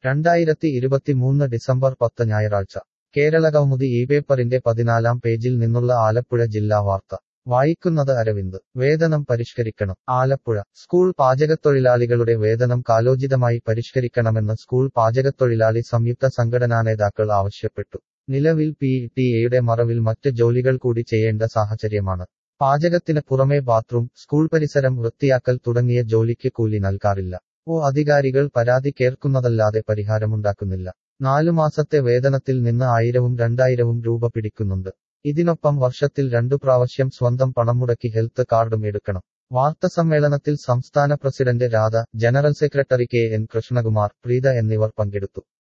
രണ്ടായിരത്തി ഇരുപത്തിമൂന്ന് ഡിസംബർ പത്ത് ഞായറാഴ്ച കേരളകൗമുദി ഈ പേപ്പറിന്റെ പതിനാലാം പേജിൽ നിന്നുള്ള ആലപ്പുഴ ജില്ലാ വാർത്ത വായിക്കുന്നത് അരവിന്ദ് വേതനം പരിഷ്കരിക്കണം ആലപ്പുഴ സ്കൂൾ പാചകത്തൊഴിലാളികളുടെ വേതനം കാലോചിതമായി പരിഷ്കരിക്കണമെന്ന് സ്കൂൾ പാചകത്തൊഴിലാളി സംയുക്ത സംഘടനാ നേതാക്കൾ ആവശ്യപ്പെട്ടു നിലവിൽ പി ടി എയുടെ മറവിൽ മറ്റ് ജോലികൾ കൂടി ചെയ്യേണ്ട സാഹചര്യമാണ് പാചകത്തിന് പുറമെ ബാത്റൂം സ്കൂൾ പരിസരം വൃത്തിയാക്കൽ തുടങ്ങിയ ജോലിക്ക് കൂലി നൽകാറില്ല ഓ അധികാരികൾ പരാതി കേൾക്കുന്നതല്ലാതെ പരിഹാരമുണ്ടാക്കുന്നില്ല നാലു മാസത്തെ വേതനത്തിൽ നിന്ന് ആയിരവും രണ്ടായിരവും രൂപ പിടിക്കുന്നുണ്ട് ഇതിനൊപ്പം വർഷത്തിൽ രണ്ടു പ്രാവശ്യം സ്വന്തം പണം മുടക്കി ഹെൽത്ത് കാർഡും എടുക്കണം വാർത്തസമ്മേളനത്തിൽ സംസ്ഥാന president Radha general secretary K N Krishnakumar Preetha എന്നിവർ പങ്കെടുത്തു